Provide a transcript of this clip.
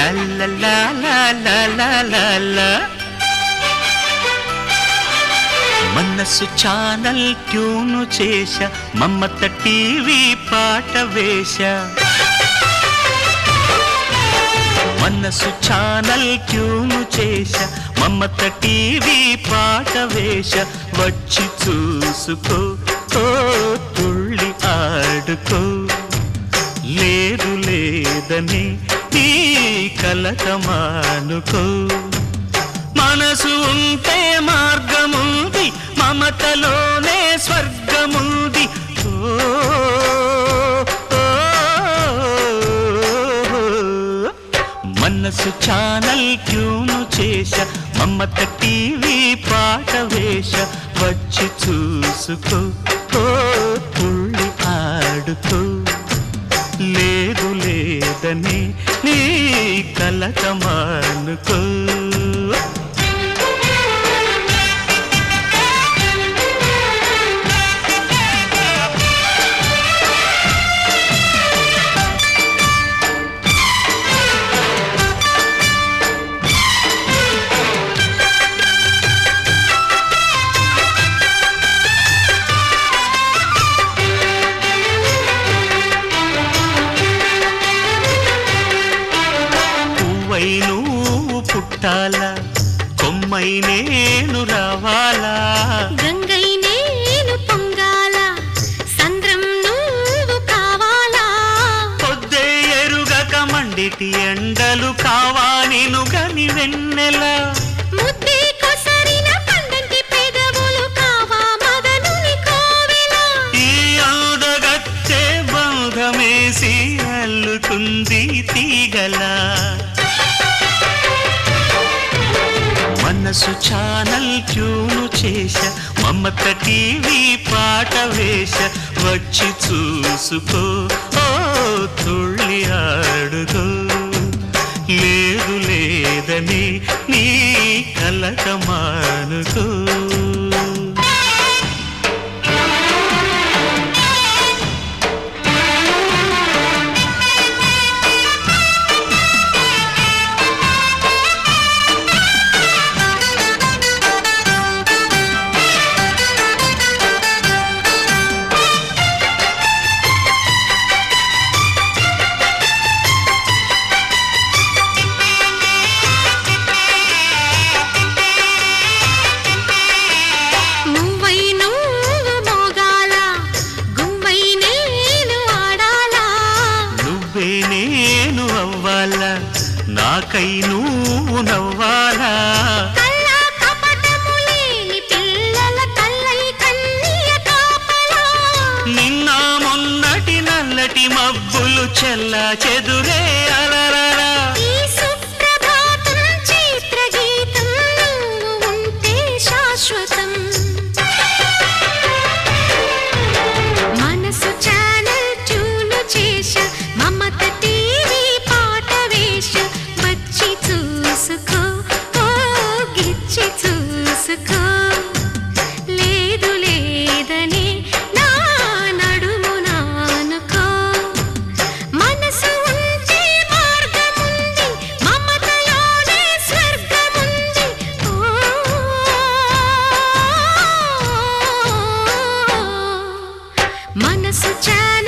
లా లా లా లా లా లా లా లా. మనసు ఛానల్ ట్యూను చేశ మమ్మత టీవీ పాట వేశ మనసు ఛానల్ ట్యూను చేశ మమ్మత టీవీ పాట వేశ వచ్చి చూసుకో ఓ తుళ్ళి ఆడుకో లేదు లేదని నీ కలత మానుకో మనసు ఉంటే మార్గముంది మమతలోనే స్వర్గముంది ఓ, ఓ, మనసు ఛానల్ ట్యూను చేశ మమత టీవీ పాట వేశ వచ్చి చూసుకో ఓ తుళ్ళి ఆడుకో లేదు లేదని నీ కలత మానుకో పువ్వై నువ్వు పుట్టాలా కొమ్మై నేను రావాలా గంగై నేను పొంగాల సంద్రం నువ్వు కావాలా పొద్దే ఎరుగక మండిటి ఎండలు కావానిను గని వెన్నెల ముద్దే కొసరిన పండంటి పెదవులు కావా మదనుని కోవెల ఈ అందగచ్చే బంధమేసి అల్లుకుంది తీగలా మనసు ఛానల్ ట్యూను చేశ మమత టీవీ పాట వేశ వచ్చి చూసుకో ఓ తుళ్ళి ఆడుకో లేదు లేదని నీ కలక మానుకో నువ్వై నువ్వు మోగాల గువ్వై నేను ఆడాలా నువ్వే నేను అవ్వాలా నాకై నువ్వు నవ్వాలా కల్లా కపటము లేని పిల్లల కల్లై కన్నీయ కాపలా నిన్న మొన్నటి నల్లటి మబ్బులు చెల్ల చెదురే అలరరా ఈ సుప్రభాతం చిత్రగీతం నువ్వు ఉంటే శాశ్వతం మనసు ఛానల్ ట్యూను చేశ మమత టీవీ పాట వేష వచ్చి చూసుకో ఓ గిచ్చి చూసుకో లేదు లేదని నా నడుము నానుకో మనసు ఉంటే మార్గముంది మమతలోనే స్వర్గముంది ఓ మనసు చాలు